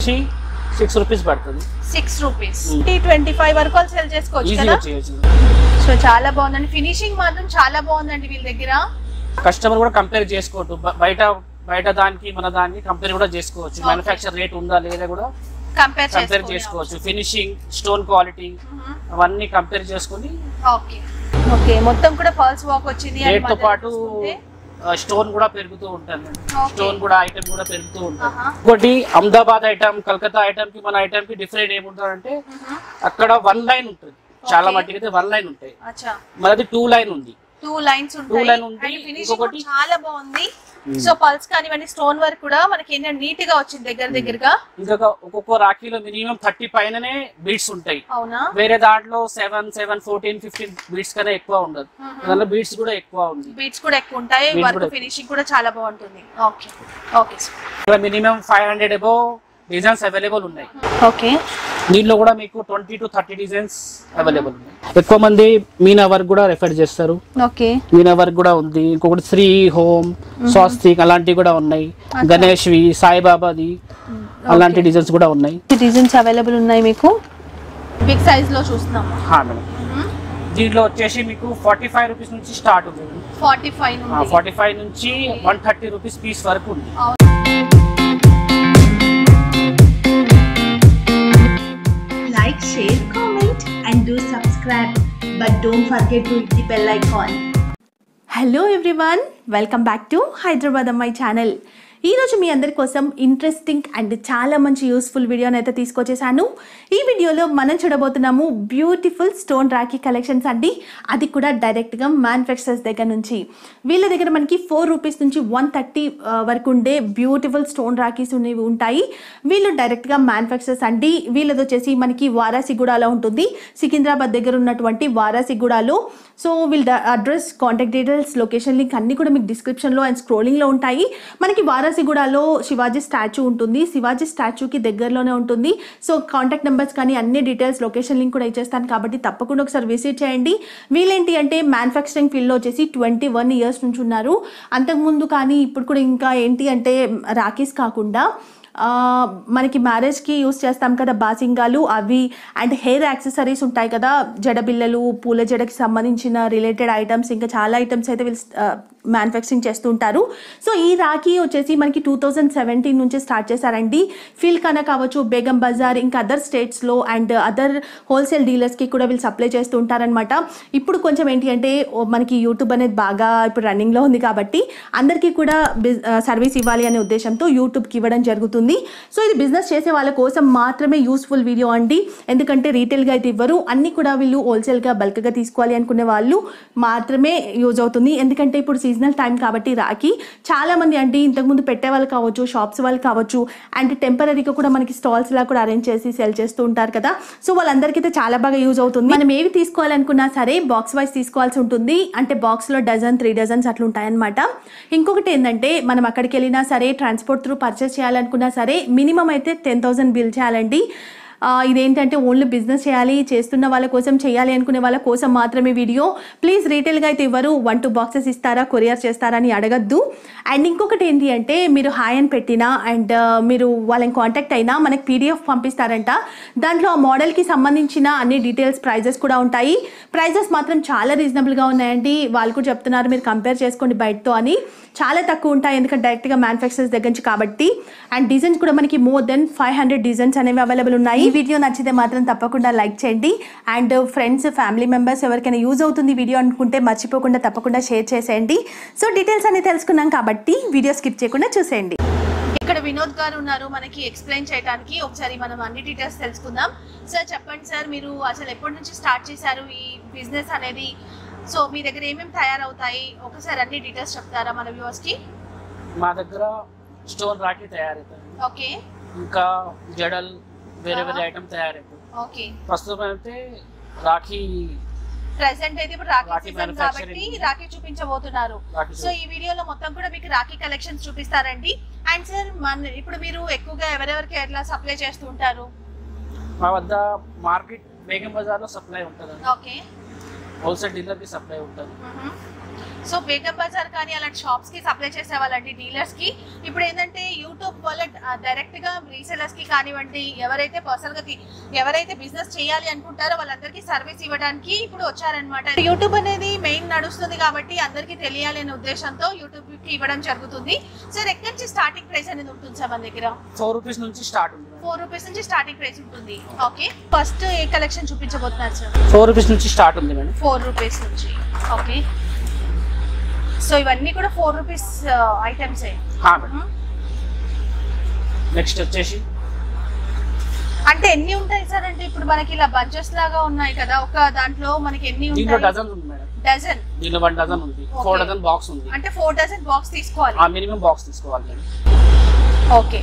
Six rupees పడుతుంది six rupees Hmm. Twenty five వరకు వాళ్ళు సెల్ చేసుకోవచ్చు ఈజీగా కదా చేయొచ్చు సో చాలా బాగుందండి ఫినిషింగ్ మాత్రం చాలా బాగుందండి వీళ్ళ దగ్గర కస్టమర్ కూడా కంపేర్ చేసుకోవచ్చు బ- బయట బయట దానికి మన దానికి కంపేర్ కూడా చేసుకోవచ్చు Okay. మ్యానుఫాక్చర్ రేట్ ఉందా లేదా కూడా కంపేర్ కంపేర్ చేసుకోవచ్చు ఫినిషింగ్ స్టోన్ క్వాలిటీ అవన్నీ కంపేర్ చేసుకుని ఓకే ఓకే మొత్తం కూడా పల్స్ వాక్ వచ్చింది and రేట్ తో మధ్యలో పాటు చూసుకుంటే, స్టోన్ కూడా పెరుగుతూ ఉంటుంది Okay. స్టోన్ కూడా ఐటమ్ కూడా పెరుగుతూ ఉంటుంది ఆహా. ఇంకోటి అహ్మదాబాద్ ఐటమ్ కలకత్తా ఐటమ్ కి మన ఐటమ్ కి డిఫరెంట్ ఏముంటుందంటే మ్మ్. అక్కడ వన్ లైన్ ఉంటుంది చాలా Okay. మట్టికి అయితే వన్ లైన్ ఉంటాయి అచ్చా మనది టూ లైన్ ఉంది టూ లైన్స్ ఉంటాయి line ఉంది. And finishing ఇంకొకటి- కూడా చాలా బాగుంది Hmm. సో పల్స్ కానివ్వండి స్టోన్ వర్క్ కూడా మనకి ఏంటంటే నీట్ గా వచ్చింది దగ్గర దగ్గరగా ఇంకొక ఒక్కొక్క రాఖీలో మినిమం థర్టీ పైననే బీట్స్ ఉంటాయి అవునా వేరే దాంట్లో seven seven fourteen fifteen beads కన్నా ఎక్కువ ఉండదు Mhm. దాంట్లో బీట్స్ కూడా ఎక్కువ ఉంది బీట్స్ కూడా ఎక్కువ ఉంటాయి Beads వర్క్ కూడా ఫినిషింగ్ కూడా చాలా బాగుంటుంది ఓకే ఓకే ఇక్కడ minimum five hundred above designs available ఉన్నాయి ఓకే దీనిలో కూడా మీకు twenty to thirty designs available ఉన్నాయి ఎక్కువ మంది మీనా వర్క్ కూడా రెఫర్ చేస్తారు ఓకే మీనా వర్క్ కూడా ఉంది ఇంకొకటి శ్రీ హోమ్ స్వాస్తిక్ అలాంటివి కూడా ఉన్నాయి గణేష్వి సాయిబాబాది అలాంటి డిజైన్స్ కూడా ఉన్నాయి డిజైన్స్ అవైలబుల్ ఉన్నాయి మీకు బిగ్ సైజ్ లో చూస్తున్నాము హా మేడం దీంట్లో వచ్చేసి మీకు ఫార్టీ ఫైవ్ రూపీస్ నుంచి స్టార్ట్ ఉంది ఫార్టీ ఫైవ్ నుండి ఫార్టీ ఫైవ్ నుంచి వన్ థర్టీ రూపీస్ పీస్ వరకు ఉంది like, share, comment, and do subscribe. But don't forget to hit the bell icon. Hello everyone welcome back to Hyderabad అమ్మాయి channel ఈరోజు మీ అందరి కోసం ఇంట్రెస్టింగ్ అండ్ చాలా మంచి యూస్ఫుల్ వీడియోని అయితే తీసుకొచ్చేసాను ఈ వీడియోలో మనం చూడబోతున్నాము బ్యూటిఫుల్ స్టోన్ రాఖీ కలెక్షన్స్ అండి అది కూడా డైరెక్ట్గా మ్యానుఫ్యాక్చరర్స్ దగ్గర నుంచి వీళ్ళ దగ్గర మనకి ఫోర్ రూపీస్ నుంచి వన్ థర్టీ వరకు ఉండే బ్యూటిఫుల్ స్టోన్ రాఖీస్ ఉన్నవి ఉంటాయి వీళ్ళు డైరెక్ట్గా మ్యానుఫ్యాక్చరర్స్ అండి వీళ్ళది వచ్చేసి మనకి వారాసిగూడలో ఉంటుంది సికింద్రాబాద్ దగ్గర ఉన్నటువంటి వారాసిగూడలో సో వీళ్ళ address contact details location link అన్ని కూడా మీకు డిస్క్రిప్షన్లో అండ్ స్క్రోలింగ్లో ఉంటాయి మనకి వారాసిగూడలో శివాజీ స్టాచ్యూ ఉంటుంది శివాజీ స్టాచ్యూకి దగ్గరలోనే ఉంటుంది సో కాంటాక్ట్ నెంబర్స్ కానీ అన్ని డీటెయిల్స్ లొకేషన్ లింక్ కూడా ఇచ్చేస్తాను కాబట్టి తప్పకుండా ఒకసారి విజిట్ చేయండి వీళ్ళేంటి అంటే మ్యానుఫ్యాక్చరింగ్ ఫీల్డ్లో వచ్చేసి ట్వంటీ వన్ ఇయర్స్ నుంచి ఉన్నారు అంతకుముందు కానీ ఇప్పుడు కూడా ఇంకా ఏంటి అంటే రాకీస్ కాకుండా ఆ, మనకి మ్యారేజ్కి యూస్ చేస్తాం కదా బాసింగాలు అవి అండ్ హెయిర్ యాక్సెసరీస్ ఉంటాయి కదా జడబిల్లలు పూల జడకి సంబంధించిన రిలేటెడ్ ఐటమ్స్ ఇంకా చాలా ఐటమ్స్ అయితే వీళ్ళు మ్యానుఫ్యాక్చరింగ్ చేస్తూ ఉంటారు సో ఈ రాఖీ వచ్చేసి మనకి టూ థౌజండ్ సెవెంటీన్ నుంచి స్టార్ట్ చేశారండి ఫిల్కానా కావచ్చు బేగం బజార్ ఇంకా అదర్ స్టేట్స్లో అండ్ అదర్ హోల్సేల్ డీలర్స్కి కూడా వీళ్ళు సప్లై చేస్తూ ఉంటారనమాట ఇప్పుడు కొంచెం ఏంటి అంటే ఓ మనకి యూట్యూబ్ అనేది బాగా ఇప్పుడు రన్నింగ్లో ఉంది కాబట్టి అందరికీ కూడా బిజ్ సర్వీస్ ఇవ్వాలి అనే ఉద్దేశంతో యూట్యూబ్కి ఇవ్వడం జరుగుతుంది సో ఇది బిజినెస్ చేసే వాళ్ళ కోసం మాత్రమే యూస్ఫుల్ వీడియో అండి ఎందుకంటే రీటైల్గా అయితే ఇవ్వరు అన్ని కూడా వీళ్ళు హోల్సేల్గా బల్క్గా తీసుకోవాలి అనుకునే వాళ్ళు మాత్రమే యూజ్ అవుతుంది ఎందుకంటే ఇప్పుడు సీజనల్ టైం కాబట్టి రాకి చాలా మంది అంటే ఇంతకుముందు పెట్టే వాళ్ళు కావచ్చు షాప్స్ వాళ్ళు కావచ్చు అండ్ టెంపరీగా కూడా మనకి స్టాల్స్ లా కూడా అరేంజ్ చేసి సెల్ చేస్తూ ఉంటారు కదా సో వాళ్ళందరికీ అయితే చాలా బాగా యూజ్ అవుతుంది మనం ఏవి తీసుకోవాలనుకున్నా సరే బాక్స్ వైజ్ తీసుకోవాల్సి ఉంటుంది అంటే బాక్స్లో డజన్ త్రీ డజన్స్ అట్లా ఉంటాయన్నమాట ఇంకొకటి ఏంటంటే మనం అక్కడికి వెళ్ళినా సరే ట్రాన్స్పోర్ట్ త్రూ పర్చేస్ చేయాలనుకున్నా సరే మినిమం అయితే టెన్ థౌసండ్ బిల్ చేయాలండి ఆ, ఇదేంటంటే ఓన్లీ బిజినెస్ చేయాలి చేస్తున్న వాళ్ళ కోసం చేయాలి అనుకునే వాళ్ళ కోసం మాత్రమే వీడియో ప్లీజ్ రీటైల్గా అయితే ఇవ్వరు వన్ టూ బాక్సెస్ ఇస్తారా కొరియర్ చేస్తారా అని అడగద్దు అండ్ ఇంకొకటి ఏంటి అంటే మీరు హాయ్ అని పెట్టినా అండ్ మీరు వాళ్ళని కాంటాక్ట్ అయినా మనకి పీడిఎఫ్ పంపిస్తారంట దాంట్లో ఆ మోడల్కి సంబంధించిన అన్ని డీటెయిల్స్ ప్రైజెస్ కూడా ఉంటాయి ప్రైజెస్ మాత్రం చాలా రీజనబుల్గా ఉన్నాయండి వాళ్ళు కూడా చెప్తున్నారు మీరు కంపేర్ చేసుకోండి బయటతో అని చాలా తక్కువ ఉంటాయి ఎందుకంటే డైరెక్ట్గా మ్యానుఫ్యాక్చర్స్ దగ్గర నుంచి కాబట్టి అండ్ డిజైన్స్ కూడా మనకి more than five hundred designs అనేవి అవైలబుల్ ఉన్నాయి ఈ వీడియో నచ్చితే మాత్రం తప్పకుండా లైక్ చేయండి అండ్ ఫ్రెండ్స్ ఫ్యామిలీ మెంబర్స్ ఎవరికైనా యూజ్ అవుతుంది వీడియో అనుకుంటే మర్చిపోకుండా తప్పకుండా షేర్ చేసేయండి సో డీటెయిల్స్ అన్ని తెలుసుకున్నాం కాబట్టి వీడియో స్కిప్ చేయకుండా చూసేయండి ఇక్కడ వినోద్ గారు ఉన్నారు మనకి ఎక్స్ప్లెయిన్ చేయడానికి ఒకసారి మనం అన్ని డీటెయిల్స్ తెలుసుకుందాం సార్ చెప్పండి సార్ మీరు అసలు ఎప్పటి నుంచి స్టార్ట్ చేశారు ఈ బిజినెస్ అనేది సో మీ దగ్గర ఏమేమి తయారవుతాయి ఒకసారి అన్ని డీటెయిల్స్ చెప్తారా మన వ్యూవర్స్ కి మా దగ్గర స్టోన్ రాఖీ తయారవుతాయి ఓకే ఇంకా జడల్ వేరే వేరే ఐటమ్ తయారవుతాయి ఓకే ప్రస్తుతం అయితే రాఖీ ప్రెసెంట్ అయితే ఇప్పుడు రాఖీ రాఖీ సీజన్ manufacturing. కాబట్టి రాఖీ చూపించబోతున్నారు రాఖీ సో ఈ వీడియోలో మొత్తం కూడా మీకు రాఖీ కలెక్షన్స్ చూపిస్తారండి అండ్ సార్ మన ఇప్పుడు మీరు ఎక్కువగా ఎవరెవరికి ఎట్లా సప్లై చేస్తూ ఉంటారు మా వద్ద మార్కెట్ బేగం బజార్లో సప్లై ఉంటుంది ఓకే హోల్సేల్ డీలర్కి సప్లై ఉంటుంది సో బేగం బజార్ కానీ అలాంటి షాప్స్ కి సప్లై చేసే వాళ్ళండి డీలర్స్ కి ఇప్పుడు ఏంటంటే యూట్యూబ్ వల్ల డైరెక్ట్ గా రీసెలర్స్ కి కానివ్వండి ఎవరైతే పర్సనల్ గా తీ- ఎవరైతే బిజినెస్ చేయాలి అనుకుంటారో వాళ్ళందరికీ సర్వీస్ ఇవ్వడానికి ఇప్పుడు వచ్చారనమాట యూట్యూబ్ అనేది మెయిన్ నడుస్తుంది కాబట్టి అందరికీ తెలియాలి అనే ఉద్దేశంతో యూట్యూబ్ కి ఇవ్వడం జరుగుతుంది సార్ ఎక్కడి నుంచి స్టార్టింగ్ ప్రైస్ అనేది ఉంటుంది సార్ మన దగ్గర ఫోర్ రూపీస్ నుంచి స్టార్ట్ ఉంది ఫోర్ రూపీస్ నుంచి స్టార్టింగ్ ప్రైస్ ఉంటుంది ఓకే ఫస్ట్ ఏ కలెక్షన్ చూపించబోతున్నారు సార్ ఫోర్ రూపీస్ నుంచి స్టార్ట్ ఉంది మేడం ఫోర్ రూపీస్ నుంచి ఓకే సో ఇవన్నీ కూడా ఫోర్ రూపీస్ ఐటమ్సే మేడం నెక్స్ట్ వచ్చేసి అంటే ఎన్ని ఉంటాయి సార్ అంటే ఇప్పుడు మనకి ఇలా బంచెస్ లాగా ఉన్నాయి కదా ఒక దాంట్లో మనకి ఎన్ని దీంట్లో ఉంటాయి డజన్ ఉంది మేడం డజన్ దీంట్లో వన్ డజన్ ఉంది ఫోర్ Okay. డజన్ బాక్స్ ఉంది అంటే ఫోర్ డజన్ బాక్స్ తీసుకోవాలి ఆ మినిమం బాక్స్ తీసుకోవాలి మేడం ఓకే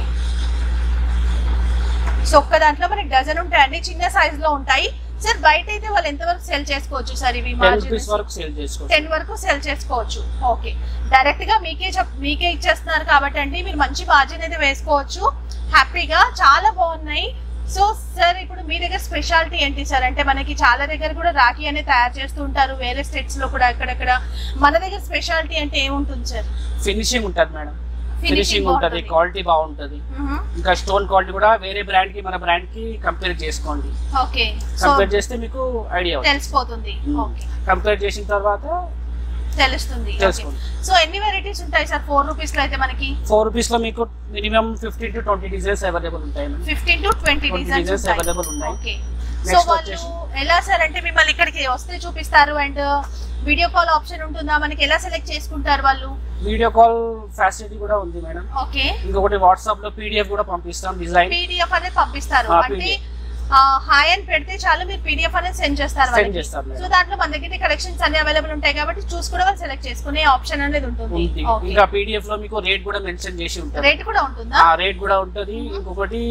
సో ఒక్క దాంట్లో మనకి డజన్ ఉంటాయండి చిన్న సైజ్ లో ఉంటాయి సార్ బయట అయితే వాళ్ళు ఎంతవరకు సెల్ చేసుకోవచ్చు సార్ ఇవి టెన్ రూపీస్ మార్జిన్ వరకు సేల్ చేసుకోవచ్చు టెన్ వరకు సెల్ చేసుకోవచ్చు ఓకే డైరెక్ట్ గా మీకే చెప్ మీకే ఇచ్చేస్తున్నారు కాబట్టి అండి మీరు మంచి మార్జిన్ అయితే వేసుకోవచ్చు హ్యాపీగా చాలా బాగున్నాయి సో సార్ ఇప్పుడు మీ దగ్గర స్పెషాలిటీ ఏంటి సార్ అంటే మనకి చాలా దగ్గర కూడా రాఖీ అనేది తయారు చేస్తూ ఉంటారు వేరే స్టేట్స్ లో కూడా ఎక్కడెక్కడ మన దగ్గర స్పెషాలిటీ అంటే ఏముంటుంది సార్ ఫినిషింగ్ ఉంటుంది మేడం Finishing ఫినిషింగ్ ఉంటుంది బాగుంటది. క్వాలిటీ బాగుంటుంది ఇంకా స్టోన్ క్వాలిటీ కూడా వేరే బ్రాండ్ కి మన బ్రాండ్ కి కంపేర్ చేసుకోండి ఓకే సో కంపేర్ చేస్తే మీకు ఐడియా తెలిసిపోతుంది ఓకే కంపేర్ చేసిన తర్వాత తెలుస్తుంది తెలుసుకోండి. సో ఎన్ని వెరైటీస్ ఉంటాయి సార్ ఫోర్ రూపీస్ లో అయితే మనకి ఫోర్ రూపీస్ లో మీకు minimum fifteen to twenty designs available ఉంటాయి madam fifteen to twenty 20 designs designs available ఉన్నాయి. ఓకే Next సో వాళ్ళు వచ్చేసి- ఎలా సార్ అంటే మిమ్మల్ని ఇక్కడికి వస్తే చూపిస్తారు అండ్ వీడియో కాల్ ఆప్షన్ ఉంటుందా మనకి ఎలా సెలెక్ట్ చేసుకుంటారు వాళ్ళు వీడియో కాల్ ఫెసిలిటీ కూడా ఉంది మేడం ఓకే ఇంకొకటి వాట్సాప్ లో పీడిఎఫ్ కూడా పంపిస్తాం డిజైన్ పీడిఎఫ్ అనేది పంపిస్తారు ఆ, అంటే PDF. హాయ్ అని పెడితే చాలు మీరు పీడిఎఫ్ అనేది సెండ్ చేస్తారు Send వాళ్ళకి. చేస్తారు మేడం. సో దాంట్లో మన దగ్గర కలెక్షన్స్ అన్ని అవైలబుల్ ఉంటాయి కాబట్టి చూసి కూడా వాళ్ళు సెలెక్ట్ చేసుకునే ఆప్షన్ అనేది ఉంటుంది ఉంది ఓకే ఇంకా పీడిఎఫ్ లో మీకు రేట్ కూడా మెన్షన్ చేసి ఉంటుంది రేట్ కూడా ఉంటుందా ఆ రేట్ కూడా ఉంటది ఇంకొకటి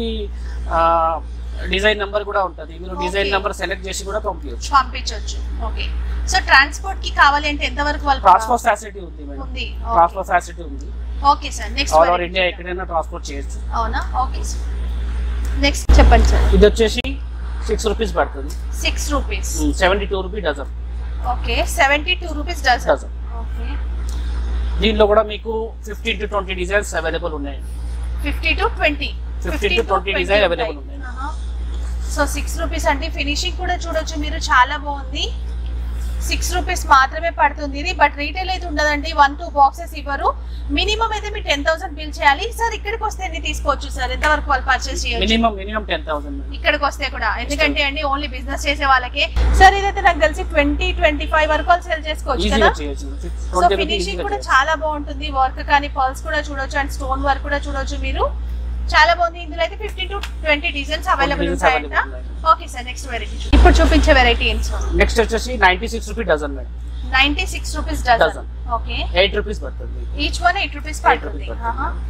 డిజైన్ నెంబర్ కూడా ఉంటది మీరు డిజైన్ Okay. నెంబర్ సెలెక్ట్ చేసి కూడా పంపించవచ్చు పంపించవచ్చు ఓకే సో ట్రాన్స్పోర్ట్ కి కావాలి అంటే ఎంత వరకు వాళ్ళు ట్రాన్స్పోర్ట్ ఫెసిలిటీ ఉంది మేడం ఉంది ట్రాన్స్పోర్ట్ ఫెసిలిటీ ఉంది okay sir next all over India ఎక్కడైనా ట్రాన్స్పోర్ట్ చేయొచ్చు అవునా ఓకే సార్ నెక్స్ట్ చెప్పండి సార్ ఇది వచ్చేసి సిక్స్ రూపీస్ పడుతుంది six rupees seventy two rupee dozen okay seventy two rupees dozen dozen okay దీనిలో కూడా మీకు fifteen to twenty designs available ఉన్నాయి fifty to twenty 50 to 20 design available ఉన్నాయి. సో సిక్స్ రూపీస్ అండి ఫినిషింగ్ కూడా చూడొచ్చు మీరు చాలా బాగుంది సిక్స్ రూపీస్ మాత్రమే పడుతుంది ఇది బట్ రీటైల్ అయితే ఉండదండి వన్ టూ బాక్సెస్ ఇవ్వరు మినిమం అయితే మీరు టెన్ థౌసండ్ బిల్ చేయాలి సార్ ఇక్కడికి వస్తే ఎన్ని తీసుకోవచ్చు సార్ ఎంతవరకు వాళ్ళు పర్చేస్ చేయొచ్చు మినిమం మినిమం టెన్ థౌసండ్ ఇక్కడికి వస్తే కూడా ఎందుకంటే అండి ఓన్లీ బిజినెస్ చేసే వాళ్ళకే సార్ ఇదైతే నాకు తెలిసి ట్వంటీ ట్వంటీ ఫైవ్ వరకు వాళ్ళు సెల్ చేసుకోవచ్చు ఈజీగా కదా చేయొచ్చు సో ట్వంటీ రూపీ ఫినిషింగ్ కూడా చాలా బాగుంటుంది వర్క్ కానీ పర్ల్స్ కూడా చూడొచ్చు అండ్ స్టోన్ వర్క్ కూడా చూడొచ్చు మీరు చాలా బాగుంది ఇందులో అయితే fifteen to twenty designs available designs ఉంటాయంట available ఉన్నాయి. ఓకే సార్ నెక్స్ట్ వెరైటీ ఇప్పుడు చూపించే వెరైటీ ఏంటి సార్ నెక్స్ట్ వచ్చేసి ninety six rupee dozen madam ninety six rupees dozen Dozen. Okay eight rupees పడుతుంది each one eight rupees Eight పడుతుంది rupees పడుతుంది.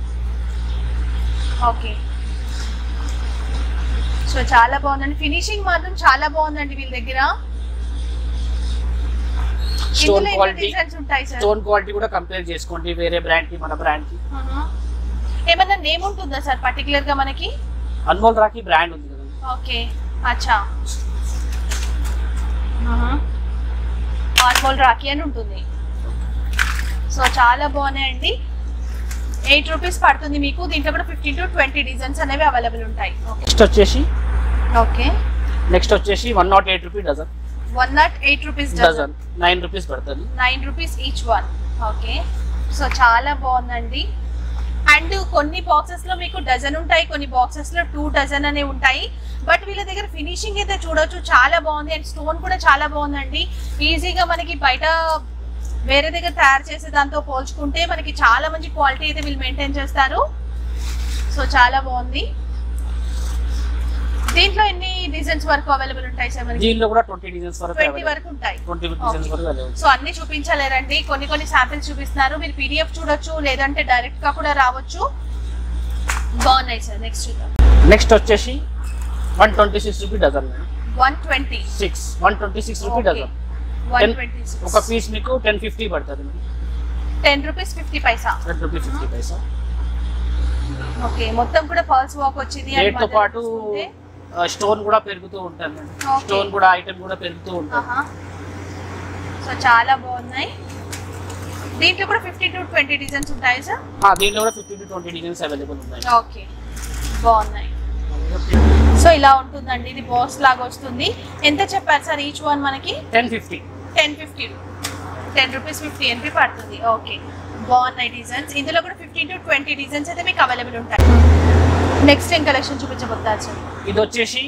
Okay so చాలా బాగుందండి ఫినిషింగ్ మాత్రం చాలా బాగుందండి వీళ్ళ దగ్గర స్టోన్ ఇందులో ఎన్ని క్వాలిటీ డిజైన్స్ ఉంటాయి సార్ స్టోన్ క్వాలిటీ కూడా కంపేర్ చేసుకోండి వేరే బ్రాండ్ కి మన బ్రాండ్ కి ఏమన్నా నేమ్ ఉంటుందా సార్ పర్టికులర్ గా మనకి అన్మోల్ రాఖీ బ్రాండ్ ఉంది కదా ఓకే అచ్చా ఆల్మోల్ రాఖీ అని ఉంటుంది సో చాలా బాగున్నాయండి ఎయిట్ రూపీస్ పడుతుంది మీకు దీంట్లో కూడా ఫిఫ్టీన్ టు ట్వంటీ డిజైన్స్ అనేవి అవైలబుల్ ఉంటాయి నెక్స్ట్ వచ్చేసి ఓకే నెక్స్ట్ వచ్చేసి one nought eight rupee dozen one nought eight rupees dozen nine rupees పడుతుంది nine rupees each one okay so చాలా బాగుందండి అండ్ కొన్ని బాక్సెస్ లో మీకు డజన్ ఉంటాయి కొన్ని బాక్సెస్ లో టూ డజన్ అనే ఉంటాయి బట్ వీళ్ళ దగ్గర ఫినిషింగ్ అయితే చూడొచ్చు చాలా బాగుంది అండ్ స్టోన్ కూడా చాలా బాగుందండి ఈజీగా మనకి బయట వేరే దగ్గర తయారు చేసే దాంతో పోల్చుకుంటే మనకి చాలా మంచి క్వాలిటీ అయితే వీళ్ళు మెయింటైన్ చేస్తారు సో చాలా బాగుంది దీంట్లో ఎన్ని డిజైన్స్ వరకు అవైలబుల్ ఉంటాయి సార్ మనకి దీనిలో కూడా ట్వంటీ డిజైన్స్ వరకు ట్వంటీ వరకు ఉంటాయి ట్వంటీ డిజైన్స్ వరకు available. సో అన్ని చూపించలేరండి కొన్ని కొన్ని శాంపిల్స్ చూపిస్తున్నారు మీరు పీడిఎఫ్ చూడొచ్చు లేదంటే డైరెక్ట్ గా కూడా రావచ్చు బాగున్నాయి సార్ నెక్స్ట్ చూద్దాం నెక్స్ట్ వచ్చేసి one twenty six rupee dozen one twenty six one twenty six rupee dozen one Ten- twenty ఒక పీస్ మీకు టెన్ ఫిఫ్టీ పడుతుంది ten rupees fifty paisa ten rupee fifty paisa okay మొత్తం కూడా పర్ల్స్ వాక్ వచ్చింది and rate తో మధ్యలో పాటు చూసుకుంటే, స్టోన్ కూడా పెరుగుతూ ఉంటుంది Okay. స్టోన్ కూడా ఐటమ్ కూడా పెరుగుతూ ఉంటుంది ఆహా. సో చాలా బాగున్నాయి దీంట్లో కూడా ఫిఫ్టీ టు ట్వంటీ డిజైన్స్ ఉంటాయి సార్ ఆ, దీంట్లో కూడా fifty to twenty designs available ఉన్నాయి ఓకే బాగున్నాయి సో ఇలా ఉంటుందండి ఇది బాక్స్ లాగా వస్తుంది ఎంత చెప్పారు సార్ ఈచ్ వన్ మనకి ten fifty ten fifty ten rupees fifty ఎన్పి పడుతుంది ఓకే బాగున్నాయి డిజైన్స్ ఇందులో కూడా ఫిఫ్టీన్ టు ట్వంటీ డిజైన్స్ అయితే మీకు అవైలబుల్ ఉంటాయి నెక్స్ట్ ఏం కలెక్షన్ చూపించబోతారు సార్ ఇది వచ్చేసి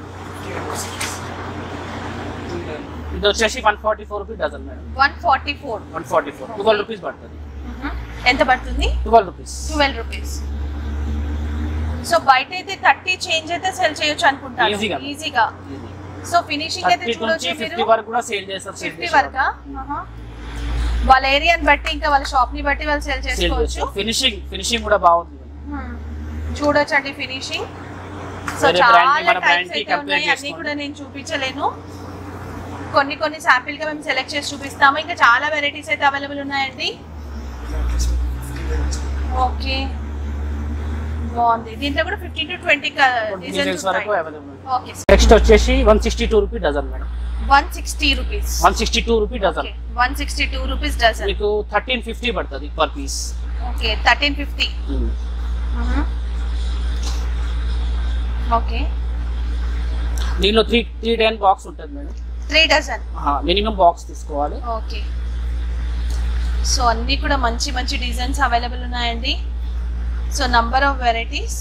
ఇది వచ్చేసి one forty four rupees dozen madam one forty four one forty four twelve rupees పడుతుంది ఎంత పడుతుంది twelve rupees twelve rupees so బయట అయితే థర్టీ చేంజ్ అయితే సెల్ చేయొచ్చు అనుకుంటాను Easy గా. ఈజీగా సో ఫినిషింగ్ అయితే థర్టీ నుంచి చూడొచ్చు ఫిఫ్టీ మీరు వరకు కూడా సేల్ చేస్తారు సేల్ ఫిఫ్టీ వరకా వాళ్ళ ఏరియాని బట్టి ఇంకా వాళ్ళ షాప్ ని బట్టి వాళ్ళు సెల్ చేసుకోవచ్చు ఫినిషింగ్ ఫినిషింగ్ కూడా బాగుంది Hmm. చూడొచ్చండి ఫినిషింగ్ సో వేరే brand ని చాలా మన brand టైప్స్ కి అయితే compare ఉన్నాయి అన్ని చేసుకోండి. కూడా నేను చూపించలేను కొన్ని కొన్ని శాంపిల్ గా మేము సెలెక్ట్ చేసి చూపిస్తాము ఇంకా చాలా వెరైటీస్ అయితే అవైలబుల్ ఉన్నాయండి ఓకే బాగుంది దీంట్లో కూడా fifteen to twenty designs designs వరకు అవైలబుల్ ఓకే నెక్స్ట్ వచ్చేసి one sixty two rupee dozen madam one sixty rupees one sixty two rupee dozen one sixty two rupees dozen మీకు థర్టీన్ ఫిఫ్టీ పడుతుంది per piece okay thirteen fifty okay దీనిలో three three ten box ఉంటుంది madam three dozen minimum box తీసుకోవాలి okay so అన్నీ కూడా మంచి మంచి designs available ఉన్నాయండి so number of varieties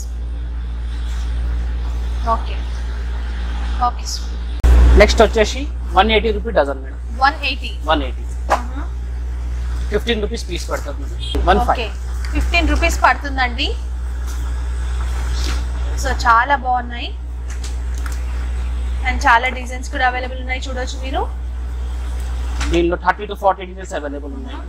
okay okay next వచ్చేసి one eighty rupee dozen madam one eighty one eighty fifteen rupees piece పడుతుంది madam one okay five fifteen rupees పడుతుందండి so చాలా బాగున్నాయి అండ్ చాలా డిజైన్స్ కూడా అవైలబుల్ ఉన్నాయి చూడొచ్చు మీరు దీనిలో thirty to forty designs available ఉన్నాయి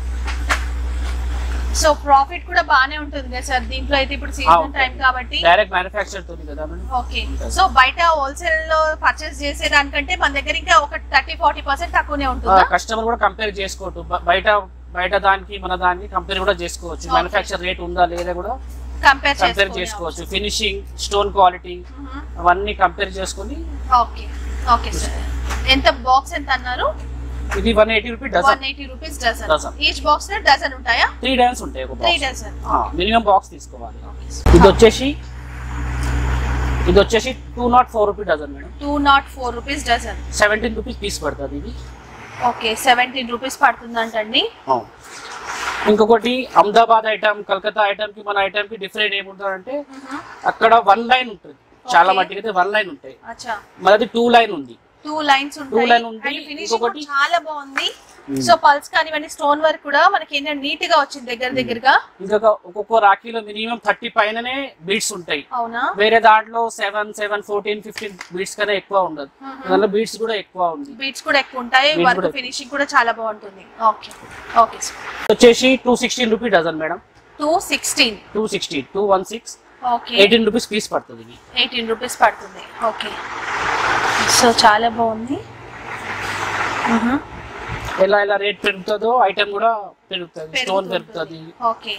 సో ప్రాఫిట్ కూడా బాగానే ఉంటుంది కదా సార్ దీంట్లో అయితే ఇప్పుడు సీజన్ టైం కాబట్టి డైరెక్ట్ మ్యానుఫ్యాక్చర్ తోని కదా మేడం ఓకే సో బయట హోల్సేల్ లో పర్చేస్ చేసే దానికంటే మన దగ్గర ఇంకా ఒక థర్టీ ఫార్టీ పర్సెంట్ తక్కువనే ఉంటుందా కస్టమర్ కూడా కంపేర్ చేసుకోవచ్చు బ- బయట బయట దానికి మన దానికి కంపేర్ కూడా చేసుకోవచ్చు Okay. మ్యానుఫ్యాక్చర్ రేట్ ఉందా లేదా కూడా కంపేర్ కంపేర్ చేసుకోవచ్చు ఫినిషింగ్ స్టోన్ క్వాలిటీ అవన్నీ కంపేర్ చేసుకుని ఓకే ఓకే సార్ ఎంత బాక్స్ ఎంత అన్నారు ఇది one eighty rupee one dozen eighty rupees dozen Dozen. Each box లో డజన్ ఉంటాయా త్రీ డ్యాన్స్ ఉంటాయి ఒక three box dozen minimum box తీసుకోవాలి ఇది వచ్చేసి ఇది వచ్చేసి two nought four rupee dozen madam two nought four rupees dozen seventeen rupees piece పడుతుంది ఇది ఓకే సెవెంటీన్ రూపీస్ పడుతుందంటండి ఇంకొకటి అహ్మదాబాద్ ఐటమ్ కలకత్తా ఐటమ్ కి మన ఐటమ్ కి డిఫరెంట్ ఏముంటుందంటే అక్కడ వన్ లైన్ ఉంటుంది చాలా Okay. మట్టికి అయితే వన్ లైన్ ఉంటాయి అచ్చా మనది టూ లైన్ ఉంది టూ లైన్స్ ఉంటాయి line ఉంది. అండ్ ఫినిషింగ్ ఇంకొకటి- చాలా బాగుంది సో పల్స్ కానివ్వండి స్టోన్ వర్క్ కూడా మనకి ఏంటంటే నీట్ గా వచ్చింది దగ్గర దగ్గరగా ఇంకొక ఒక్కొక్క రాఖీలో మినిమం థర్టీ పైననే బీట్స్ ఉంటాయి అవునా వేరే దాంట్లో seven seven fourteen fifteen beads కన్నా ఎక్కువ ఉండదు దాంట్లో బీట్స్ కూడా ఎక్కువ ఉంది బీట్స్ కూడా ఎక్కువ ఉంటాయి Beads వర్క్ కూడా ఫినిషింగ్ కూడా చాలా బాగుంటుంది ఓకే ఓకే వచ్చేసి two sixteen rupee dozen madam two sixteen two sixty two one six okay eighteen rupees piece పడుతుంది ఇది ఎయిటీన్ రూపీస్ పడుతుంది ఓకే సో చాలా బాగుంది మ్హూ. ఎలా ఎలా రేట్ పెరుగుతుందో ఐటమ్ కూడా పెరుగుతుంది స్టోన్ పెరుగుతుంది ఓకే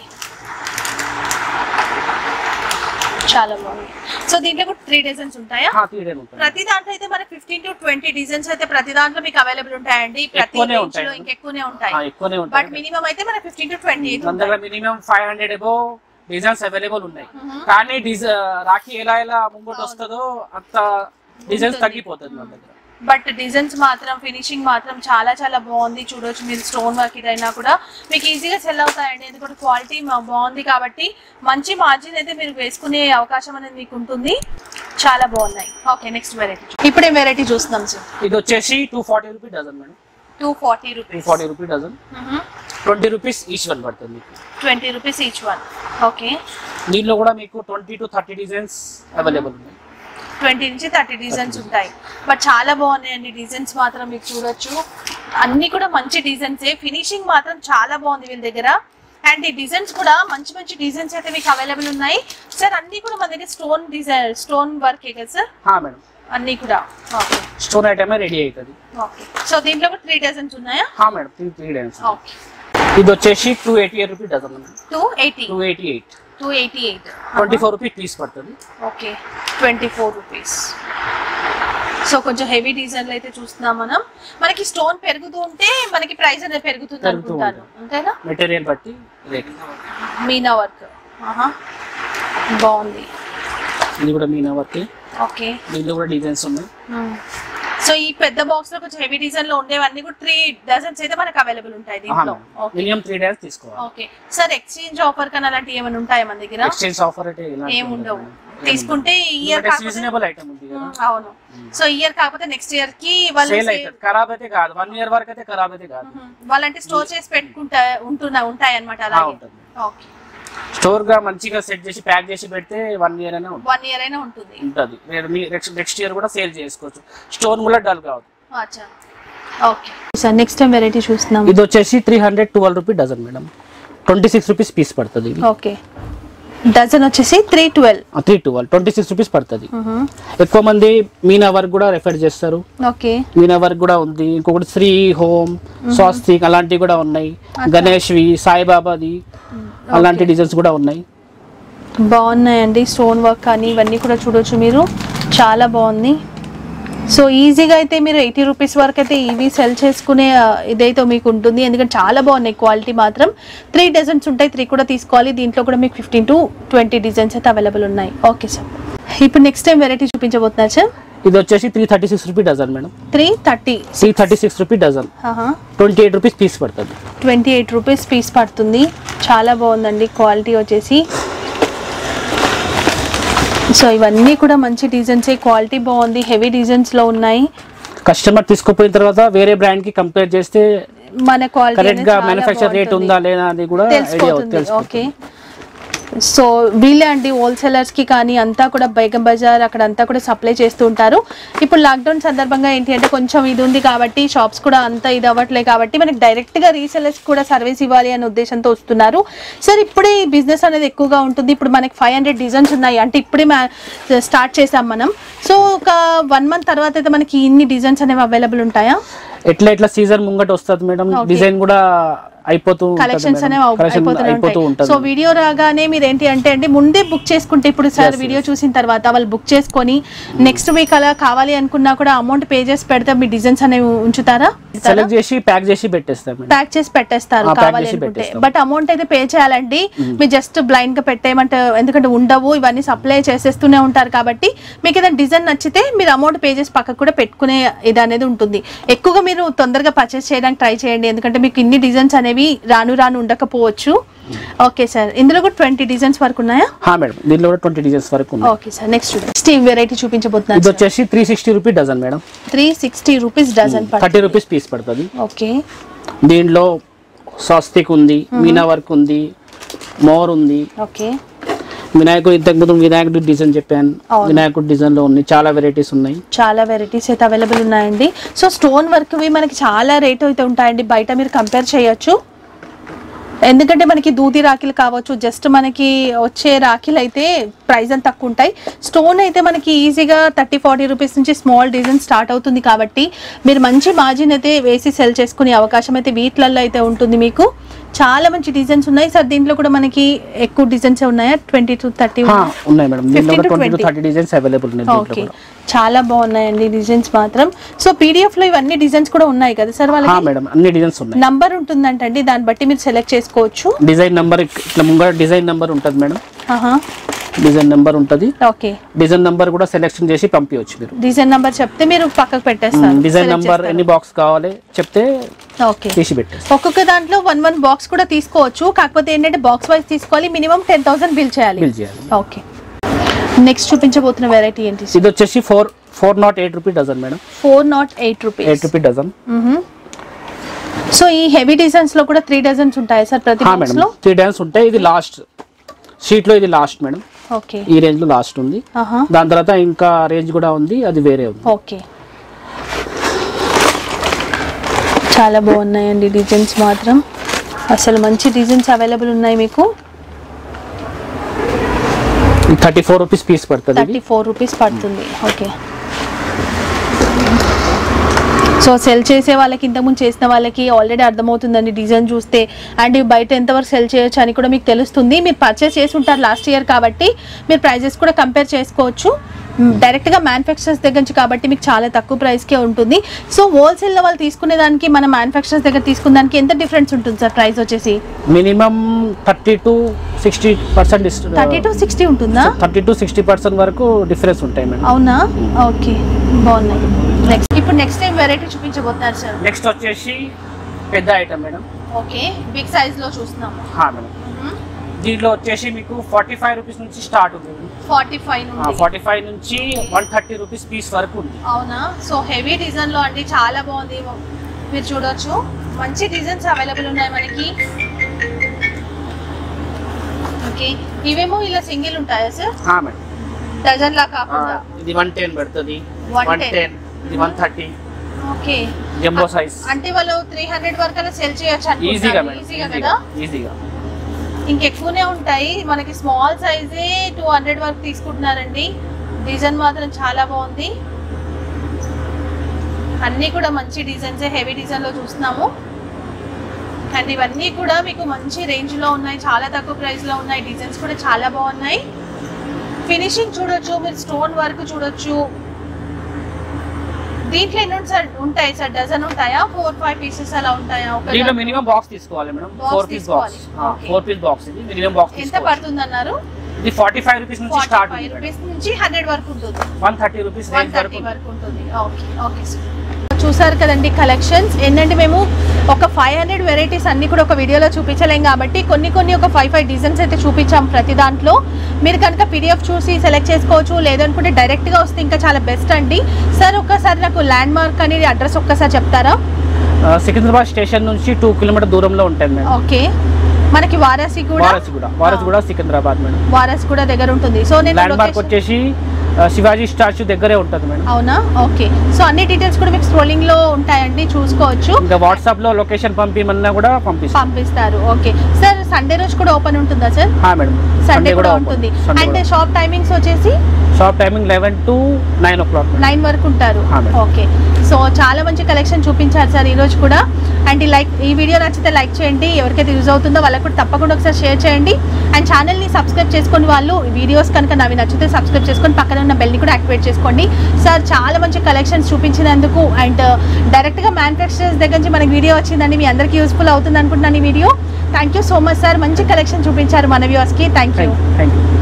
చాలా బాగుంది సో దీంట్లో కూడా త్రీ డిజైన్స్ ఉంటాయా త్రీ డేన్ ఉంటుంది ప్రతి దాంట్లో అయితే మనకి ఫిఫ్టీన్ టు ట్వంటీ డిజైన్స్ అయితే ప్రతి దాంట్లో మీకు అవైలబుల్ ఉంటాయండి ప్రతి ఎక్కువనే range ఉంటాయి. లో ఇంకెక్కువనే ఉంటాయి ఆ, ఎక్కువనే బట్ ఉంటుంది మినిమం అయితే మనకి ఫిఫ్టీన్ టు ట్వంటీ మన దగ్గర minimum five hundred above designs available ఉన్నాయి కానీ డిజై రాఖీ ఎలా ఎలా ముంగోటి వస్తుందో అంత డిజైన్స్ ఉంటుంది. తగ్గిపోతుంది మన దగ్గర బట్ డిజైన్స్ మాత్రం ఫినిషింగ్ మాత్రం చాలా చాలా బాగుంది చూడొచ్చు మీరు స్టోన్ వర్క్ ఇదైనా కూడా మీకు ఈజీగా సెల్ అవుతాయండి ఎందుకంటే క్వాలిటీ బాగుంది కాబట్టి మంచి మార్జిన్ అయితే మీరు వేసుకునే అవకాశం అనేది మీకు ఉంటుంది చాలా బాగున్నాయి ఓకే నెక్స్ట్ వెరైటీ ఇప్పుడే వెరైటీ చూస్తున్నాం సార్ ఇది వచ్చేసి two forty rupee dozen madam two forty two rupees forty rupee dozen twenty rupees each one పడుతుంది మీకు twenty rupees each one okay దీనిలో కూడా మీకు twenty to thirty designs available ఉన్నాయి ట్వంటీ నుంచి థర్టీ డిజైన్స్ ఉంటాయి బట్ చాలా బాగున్నాయండి డిజైన్స్ మాత్రం మీరు చూడొచ్చు అన్ని కూడా మంచి డిజైన్సే ఫినిషింగ్ మాత్రం చాలా బాగుంది వీళ్ళ దగ్గర అండ్ ఈ డిజైన్స్ కూడా మంచి మంచి డిజైన్స్ అయితే మీకు అవైలబుల్ ఉన్నాయి సార్ అన్ని కూడా మన దగ్గర స్టోన్ డిజైన్ స్టోన్ వర్కే కదా సార్ హా మేడం అన్ని కూడా ఓకే స్టోన్ ఐటమే రెడీ అవుతుంది ఓకే సో దీంట్లో కూడా త్రీ డజన్స్ ఉన్నాయా హా madam three three dozens okay ఇది వచ్చేసి two eighty eight rupee dozen two eighty two eighty eight two eighty eight twenty four rupee piece పడుతుంది okay twenty four rupees so కొంచెం heavy డిజైన్లు అయితే చూస్తున్నాం మనం మనకి స్టోన్ పెరుగుతూ ఉంటే మనకి ప్రైస్ అనేది పెరుగుతుంది పెరుగుతూ అనుకుంటాను అంతేనా మెటీరియల్ బట్టి రేట్ మీనా వర్క్ ఆహా బాగుంది ఇది కూడా మీనా వర్క్ ఓకే దీంట్లో కూడా డిజైన్స్ ఉన్నాయి సో ఈ పెద్ద బాక్స్ లో కొంచెం హెవీ డిజైన్ లో ఉండేవన్నీ కూడా త్రీ డజన్స్ అయితే మనకి అవైలబుల్ ఉంటాయి దీంట్లో ఓకే మినిమం త్రీ డేస్ తీసుకోవాలి ఓకే సార్ ఎక్స్చేంజ్ ఆఫర్ కానీ అలాంటివి ఏమైనా ఉంటాయా మన దగ్గర ఎక్స్చేంజ్ ఆఫర్ అయితే ఇలాంటివి ఏం ఉండవు ఉండవు. తీసుకుంటే ఇయర్ కాకపోతే సీజనబుల్ ఐటమ్ ఉంది కదా అవును సో ఇయర్ కాకపోతే నెక్స్ట్ ఇయర్ కి వాళ్ళు సేల్ అవుతుంది ఖరాబ్ అయితే కాదు వన్ ఇయర్ వరకు అయితే ఖరాబ్ అయితే కాదు వాళ్ళంటే స్టోర్ చేసి పెట్టుకుంటా ఉంటున్నా ఉంటాయి అనమాట ఆ, అలాగే ఉంటుంది ఓకే స్టోర్ గా మంచిగా సెట్ చేసి ప్యాక్ చేసి పెడితే వన్ ఇయర్ అయినా ఉంటుంది వన్ ఇయర్ అయినా ఉంటుంది ఉంటుంది మీరు మీ నెక్స్ట్ నెక్స్ట్ ఇయర్ కూడా సేల్ చేసుకోవచ్చు స్టోన్ కూడా డల్ కావద్దు అచ్చా okay sir next time variety చూస్తున్నాం ఇది వచ్చేసి three hundred twelve rupee dozen madam twenty six rupees piece పడుతుంది ఇది ఓకే డజన్ వచ్చేసి three twelve three twelve twenty six rupees పడుతుంది ఎక్కువ మంది మీనా వర్క్ కూడా రెఫర్ చేస్తారు ఓకే మీనా వర్క్ కూడా ఉంది ఇంకొకటి శ్రీ హోమ్ స్వాస్తిక్ అలాంటివి కూడా ఉన్నాయి గణేష్వి సాయిబాబాది అలాంటి డిజైన్స్ కూడా ఉన్నాయి బాగున్నాయండి స్టోన్ వర్క్ కానీ ఇవన్నీ కూడా చూడొచ్చు మీరు చాలా బాగుంది సో ఈజీగా అయితే మీరు ఎయిటీ రూపీస్ వరకు అయితే ఇవి సెల్ చేసుకునే ఆ, ఇదైతే మీకు ఉంటుంది ఎందుకంటే చాలా బాగున్నాయి క్వాలిటీ మాత్రం త్రీ డజన్స్ ఉంటాయి త్రీ కూడా తీసుకోవాలి దీంట్లో కూడా మీకు ఫిఫ్టీన్ టు ట్వంటీ డిజైన్స్ అయితే అవైలబుల్ ఉన్నాయి ఓకే సార్ ఇప్పుడు నెక్స్ట్ టైం వెరైటీ చూపించబోతున్నారు సార్ ఇది వచ్చేసి three thirty six rupee dozen madam three thirty three thirty six rupee dozen twenty eight rupees piece పడుతుంది ట్వంటీ ఎయిట్ రూపీస్ పీస్ పడుతుంది చాలా బాగుందండి క్వాలిటీ వచ్చేసి సో ఇవన్నీ కూడా మంచి డిజైన్సే క్వాలిటీ బాగుంది హెవీ డిజైన్స్లో ఉన్నాయి కస్టమర్ తీసుకుపోయిన తర్వాత వేరే బ్రాండ్ కి కంపేర్ చేస్తే మన క్వాలిటీ కరెక్ట్ గా మ్యానుఫ్యాక్చర్ రేట్ ఉందా లేదా అది కూడా ఐడియా తెలిసిపోతుంది తెలిసిపోతుంది ఓకే సో వీళ్ళే అండి హోల్సేలర్స్ కి కానీ అంతా కూడా బైగం బజార్ అక్కడ అంతా కూడా సప్లై చేస్తూ ఉంటారు ఇప్పుడు లాక్డౌన్ సందర్భంగా ఏంటి అంటే కొంచెం ఇది ఉంది కాబట్టి షాప్స్ కూడా అంత ఇది అవ్వట్లే కాబట్టి మనకి డైరెక్ట్ గా రీసెలర్స్ కూడా సర్వీస్ ఇవ్వాలి అనే ఉద్దేశంతో వస్తున్నారు సార్ ఇప్పుడే ఈ బిజినెస్ అనేది ఎక్కువగా ఉంటుంది ఇప్పుడు మనకి ఫైవ్ హండ్రెడ్ డిజైన్స్ ఉన్నాయి అంటే ఇప్పుడే స్టార్ట్ చేసాం మనం సో ఒక వన్ మంత్ తర్వాత అయితే మనకి ఇన్ని డిజైన్స్ అనేవి అవైలబుల్ ఉంటాయా ఎట్లా ఎట్లా సీజన్ ముంగట వస్తుంది మేడం Okay. డిజైన్ కూడా అయిపోతూ ఉంటది కలెక్షన్స్ మేడం. అనేవి అవ్- Collection అయిపోతూనే అయిపోతూ ఉంటాయి ఉంటుంది సో వీడియో రాగానే మీరు ఏంటి అంటే అండి ముందే బుక్ చేసుకుంటే ఇప్పుడు సార్ Yes, వీడియో చూసిన తర్వాత వాళ్ళు బుక్ చేసుకొని నెక్స్ట్ వీక్ అలా కావాలి అనుకున్నా కూడా అమౌంట్ పే చేసి పెడితే మీ డిజైన్స్ అనేవి ఉంచుతారా సెలెక్ట్ చేసి ప్యాక్ చేసి పెట్టేస్తాం మేడం ప్యాక్ చేసి పెట్టేస్తారు ఆ, pack కావాలి చేసి అనుకుంటే పెట్టేస్తాం. బట్ అమౌంట్ అయితే పే చేయాలండి మీరు జస్ట్ బ్లైండ్ గా పెట్టేయమంటే ఎందుకంటే ఉండవు ఇవన్నీ సప్లై చేసేస్తూనే ఉంటారు కాబట్టి మీకు ఏదైనా డిజైన్ నచ్చితే మీరు అమౌంట్ పే చేసి పక్కకు కూడా పెట్టుకునే ఇది అనేది ఉంటుంది ఎక్కువగా మీరు తొందరగా పర్చేస్ చేయడానికి ట్రై చేయండి ఎందుకంటే మీకు ఇన్ని డిజైన్స్ అనేవి రాను రాను ఉండకపోవచ్చు ఓకే సార్ ఇందులో కూడా ట్వంటీ డిజైన్స్ వరకు ఉన్నాయా హా మేడం దీనిలో కూడా ట్వంటీ డిజైన్స్ వరకు ఉన్నాయి ఓకే సార్ నెక్స్ట్ నెక్స్ట్ ఈ వెరైటీ ఇది చూపించబోతున్నారు వచ్చేసి three sixty rupee dozen madam three sixty rupees dozen thirty rupees piece పడుతుంది ఓకే దీనిలో స్వస్తిక్ ఉంది మీనా వర్క్ ఉంది మోర్ ఉంది ఓకే వినాయకుడు ఇంతకు ముందు వినాయకుడు డిజైన్ చెప్పాను అవును. వినాయకుడు డిజైన్ లో ఉన్నాయి చాలా వెరైటీస్ ఉన్నాయి చాలా వెరైటీస్ అయితే అవైలబుల్ ఉన్నాయండి సో స్టోన్ వర్క్వి మనకి చాలా రేట్ అయితే ఉంటాయండి బయట మీరు కంపేర్ చేయొచ్చు ఎందుకంటే మనకి దూది రాఖీలు కావచ్చు జస్ట్ మనకి వచ్చే రాఖీలు అయితే ప్రైస్ అంత తక్కువ ఉంటాయి స్టోన్ అయితే మనకి ఈజీగా థర్టీ ఫార్టీ రూపీస్ నుంచి స్మాల్ డిజైన్ స్టార్ట్ అవుతుంది కాబట్టి మీరు మంచి మార్జిన్ అయితే వేసి సెల్ చేసుకునే అవకాశం అయితే వీటిలలో అయితే ఉంటుంది మీకు చాలా మంచి డిజైన్స్ ఉన్నాయి సార్ దీంట్లో కూడా మనకి ఎక్కువ డిజైన్స్ ఉన్నాయా ట్వంటీ టు థర్టీ హా, ఉన్నాయి మేడం దీనిలో 15 to twenty to 20. Thirty designs available ఉన్నాయి దీంట్లో ఓకే కూడా చాలా బాగున్నాయండి డిజైన్స్ మాత్రం సో పీడిఎఫ్ లో ఇవన్నీ డిజైన్స్ కూడా ఉన్నాయి కదా సార్ హా వాళ్ళకి మేడం అన్ని డిజైన్స్ ఉన్నాయి నంబర్ ఉంటుందంటండి దాన్ని బట్టి మీరు సెలెక్ట్ చేసుకోవచ్చు డిజైన్ నెంబర్ ఇట్లా ముంగర డిజైన్ నెంబర్ ఉంటుంది మేడం ఆహా డిజైన్ నెంబర్ ఉంటుంది ఓకే డిజైన్ నెంబర్ కూడా సెలెక్షన్ చేసి పంపించవచ్చు మీరు డిజైన్ నంబర్ చెప్తే మీరు పక్కకు పెట్టేస్తారు డిజైన్ Select నెంబర్ చేస్తారు. ఎన్ని బాక్స్ కావాలి చెప్తే ఓకే తీసి పెట్టేస్తాం ఒక్కొక్క దాంట్లో వన్ వన్ బాక్స్ కూడా తీసుకోవచ్చు కాకపోతే ఏంటంటే బాక్స్ వైజ్ తీసుకోవాలి మినిమం టెన్ థౌసండ్ బిల్ చేయాలి బిల్ చేయాలి ఓకే నెక్స్ట్ చూపించబోతున్న వెరైటీ ఏంటి ఇది వచ్చేసి four four not eight rupee dozen madam four not eight eight rupees rupee dozen so ఈ హెవీ డిజైన్స్ లో కూడా త్రీ డజన్స్ ఉంటాయి సార్ ప్రతి హా బాక్స్ మేడం లో త్రీ డజన్స్ ఉంటాయి ఇది లాస్ట్ షీట్ లో ఇది లాస్ట్ మేడం ఓకే ఈ రేంజ్ లో లాస్ట్ ఉంది ఆహా దాని తర్వాత ఇంకా రేంజ్ కూడా ఉంది అది వేరే ఉంది ఓకే చాలా బాగున్నాయండి డిజైన్స్ మాత్రం అసలు మంచి డిజైన్స్ అవైలబుల్ ఉన్నాయి మీకు థర్టీ ఫోర్ రూపీస్ పీస్ పడుతుంది ఇది థర్టీ ఫోర్ రూపీస్ పడుతుంది ఓకే సో సెల్ చేసే వాళ్ళకి ఇంతకుముందు చేసిన వాళ్ళకి ఆల్రెడీ అర్థమవుతుందండి డిజైన్ చూస్తే అండ్ ఇవి బయట ఎంతవరకు సెల్ చేయొచ్చు అని కూడా మీకు తెలుస్తుంది మీరు పర్చేస్ చేసి ఉంటారు లాస్ట్ ఇయర్ కాబట్టి మీరు ప్రైజెస్ కూడా కంపేర్ చేసుకోవచ్చు డైరెక్ట్గా మ్యానుఫ్యాక్చరర్స్ దగ్గర నుంచి కాబట్టి మీకు చాలా తక్కువ ప్రైస్కే ఉంటుంది సో హోల్సేల్లో వాళ్ళు తీసుకునే దానికి మన మ్యానుఫ్యాక్చరర్స్ దగ్గర తీసుకునే దానికి ఎంత డిఫరెన్స్ ఉంటుంది సార్ ప్రైస్ వచ్చేసి minimum thirty to sixty percent thirty to sixty ఉంటుందా థర్టీ టు సిక్స్టీ పర్సెంట్ వరకు డిఫరెన్స్ ఉంటాయి మేడం అవునా ఓకే బాగున్నాయి నెక్స్ట్ ఇప్పుడు నెక్స్ట్ టైం వెరైటీ చూపించబోతున్నారు సార్ నెక్స్ట్ వచ్చేసి పెద్ద item madam okay big size లో చూస్తున్నాము హా మేడం దీంట్లో వచ్చేసి మీకు ఫార్టీ ఫైవ్ రూపీస్ నుంచి స్టార్ట్ ఉంది ఫార్టీ ఫైవ్ నుండి ఫార్టీ ఫైవ్ నుంచి వన్ థర్టీ రూపీస్ పీస్ వరకు ఉంది అవునా సో హెవీ డిజైన్ లో అండి చాలా బాగుంది మీరు చూడొచ్చు మంచి డిజైన్స్ అవైలబుల్ ఉన్నాయి మనకి ఓకే ఇవేమో ఇలా సింగిల్ ఉంటాయా సార్ హా మేడం డజన్ లా ఆ, కాకుండా ఇది వన్ టెన్ పెడుతుంది 110. వన్ టెన్ ఇది one thirty okay jumbo size అంటే వాళ్ళు త్రీ హండ్రెడ్ వరకు అలా సెల్ చేయొచ్చు ఈజీగా అనుకుంటాను మేడం ఈజీగా ఈజీగా కదా ఈజీగా ఇంకెక్కువనే ఉంటాయి మనకి స్మాల్ సైజే టూ హండ్రెడ్ వరకు తీసుకుంటున్నారండి డిజైన్ మాత్రం చాలా బాగుంది అన్నీ కూడా మంచి డిజైన్స్ హెవీ డిజైన్ లో చూస్తున్నాము అండ్ ఇవన్నీ కూడా మీకు మంచి రేంజ్ లో ఉన్నాయి చాలా తక్కువ ప్రైస్ లో ఉన్నాయి డిజైన్స్ కూడా చాలా బాగున్నాయి ఫినిషింగ్ చూడొచ్చు మీరు స్టోన్ వర్క్ చూడొచ్చు దీంట్లో ఎన్ని ఉంటాయి సార్ ఉంటాయి సార్ డజన్ ఉంటాయా ఫోర్ ఫైవ్ పీసెస్ అలా ఉంటాయా ఒక దీంట్లో మినిమం బాక్స్ తీసుకోవాలి madam Box four piece box తీసుకోవాలి. Okay. ఫోర్ పీస్ బాక్స్ ఇది మినిమం బాక్స్ ఎంత తీసుకోవాలి పడుతుంది అన్నారు ఇది ఫార్టీ ఫైవ్ రూపీస్ నుంచి ఫార్టీ స్టార్ట్ ఫైవ్ ఉంది రూపీస్ నుంచి హండ్రెడ్ వరకు ఉంటుంది one thirty rupees one range thirty వరకు వరకు ఉంటుంది ఓకే ఓకే సార్ చూసారు కదండి కలెక్షన్స్ ఏంటంటే మేము ఒక ఫైవ్ హండ్రెడ్ వెరైటీస్ అన్ని కూడా ఒక వీడియోలో చూపించలేం కాబట్టి కొన్ని కొన్ని ఒక ఫైవ్ ఫైవ్ డిజైన్స్ అయితే చూపించాం ప్రతి దాంట్లో మీరు కనుక పీడిఎఫ్ చూసి సెలెక్ట్ చేసుకోవచ్చు లేదనుకుంటే డైరెక్ట్గా వస్తే ఇంకా చాలా బెస్ట్ అండి సార్ ఒక్కసారి నాకు ల్యాండ్ మార్క్ అనేది అడ్రస్ ఒక్కసారి చెప్తారా ఆ, సికింద్రాబాద్ స్టేషన్ నుంచి టూ కిలోమీటర్ దూరంలో ఉంటుంది మేడం ఓకే మనకి వారాసి కూడా వారసిగూడ వారసిగూడ సికింద్రాబాద్ మేడం వారాసి కూడా దగ్గర ఉంటుంది సో నేను ల్యాండ్ మార్క్ location- వచ్చేసి ఆ, శివాజీ స్టాచ్యూ దగ్గరే ఉంటుంది మేడం అవునా ఓకే సో అన్ని డీటెయిల్స్ కూడా మీకు స్క్రోలింగ్ లో ఉంటాయండి చూసుకోవచ్చు ఇంకా వాట్సాప్ లో లొకేషన్ పంపిమన్నా కూడా పంపిస్తాం పంపిస్తారు ఓకే సార్ సండే రోజు కూడా ఓపెన్ ఉంటుందా సార్ హా మేడం సండే కూడా open. ఉంటుంది Sunday అండ్ కూడా. షాప్ టైమింగ్స్ వచ్చేసి shop timing eleven to nine o'clock nine వరకు ఉంటారు ఆ, మేడం. ఓకే సో చాలా మంచి కలెక్షన్ చూపించారు సార్ ఈ రోజు కూడా అండ్ ఈ లైక్ ఈ వీడియో నచ్చితే లైక్ చేయండి ఎవరికైతే యూజ్ అవుతుందో వాళ్ళకి కూడా తప్పకుండా ఒకసారి షేర్ చేయండి అండ్ ఛానల్ని సబ్స్క్రైబ్ చేసుకుని వాళ్ళు వీడియోస్ కనుక నవి నచ్చితే సబ్స్క్రైబ్ చేసుకొని పక్కన ఉన్న బెల్ని కూడా యాక్టివేట్ చేసుకోండి సార్ చాలా మంచి కలెక్షన్స్ చూపించినందుకు అండ్ డైరెక్ట్గా మ్యానుఫ్యాక్చరర్స్ దగ్గర నుంచి మనకి వీడియో వచ్చిందండి మీ అందరికీ యూస్ఫుల్ అవుతుంది అనుకుంటున్నాను ఈ video thank you so much sir మంచి కలెక్షన్ చూపించారు మన వ్యూవర్స్కి థ్యాంక్ యూ థ్యాంక్ యూ